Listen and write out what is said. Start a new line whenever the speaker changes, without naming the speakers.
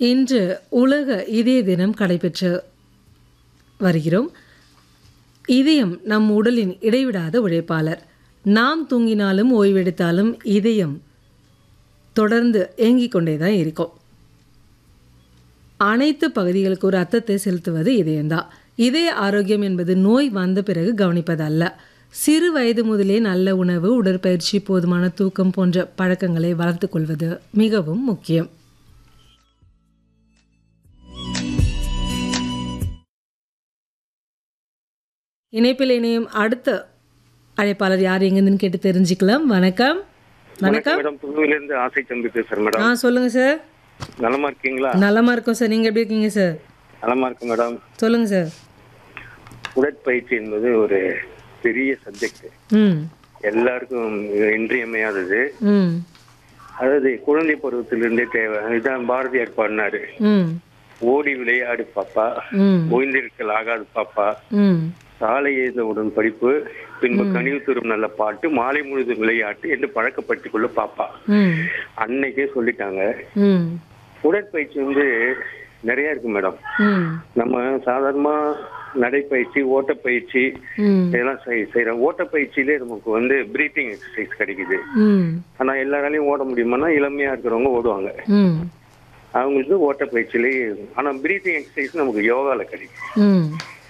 இன்று உலக இதய தினம் கடைபெற்று வருகிறோம் இதயம் நம் உடலின் இடைவிடாத உழைப்பாளர் நாம் தூங்கினாலும் ஓய்வெடுத்தாலும் இதயம் தொடர்ந்து இயங்கிக் கொண்டே தான் இருக்கும் அனைத்து பகுதிகளுக்கு ஒரு அர்த்தத்தை செலுத்துவது இதயம்தான் இதய ஆரோக்கியம் என்பது நோய் வந்த பிறகு கவனிப்பதல்ல சிறு வயது முதலே நல்ல உணவு உடற்பயிற்சி போதுமான தூக்கம் போன்ற பழக்கங்களை வளர்த்துக் கொள்வது மிகவும் முக்கியம் இணைப்பில் இணையும் அடுத்த அழைப்பாளர் யார் எங்கேருந்துன்னு கேட்டு தெரிஞ்சுக்கலாம் வணக்கம் வணக்கம்
மேடம் புதுவையிலிருந்து ஆசை தம்பி பேசுறேன் மேடம்
ஆ சொல்லுங்க சார்
நலமா இருக்கீங்களா
நலமா இருக்கோம் சார் நீங்க எப்படி இருக்கீங்க சார்
நலமா இருக்கு மேடம்
சொல்லுங்க சார்
உடற்பயிற்சி என்பது ஒரு பெரிய சப்ஜெக்ட்
ம்
எல்லாருக்கும் இன்றியமையாதது
ம்
அதாவது குழந்தை பருவத்திலிருந்தே தேவை இதான் பாரதியார் பாடினாரு
ம்
ஓடி விளையாடு பாப்பா
ம்
ஓய்ந்திருக்கல் ஆகாது பாப்பா
ம்
சாலை எழுந்தவுடன் படிப்பு பின்பு கனிவு தரும் நல்ல பாட்டு மாலை முழுதும் விளையாட்டு என்று பழக்கப்படுத்திக் கொள்ள பாப்பா
ம்
அன்னைக்கே சொல்லிட்டாங்க
ம்
உடற்பயிற்சி வந்து நிறைய இருக்கு மேடம்
ம்
நம்ம சாதாரணமா நடைப்பயிற்சி ஓட்டப்பயிற்சி
ம்
இதெல்லாம் செய் செய்யறோம் ஓட்டப்பயிற்சியிலே நமக்கு வந்து பிரீத்திங் எக்ஸசைஸ் கிடைக்குது
ம்
ஆனா எல்லாராலையும் ஓட முடியுமானா இளமையா இருக்கிறவங்க ஓடுவாங்க
ம்
அவங்களுக்கு ஓட்டப்பயிற்சியிலே ஆனா பிரீத்திங் எக்ஸசைஸ் நமக்கு யோகால கிடைக்கும்
ம்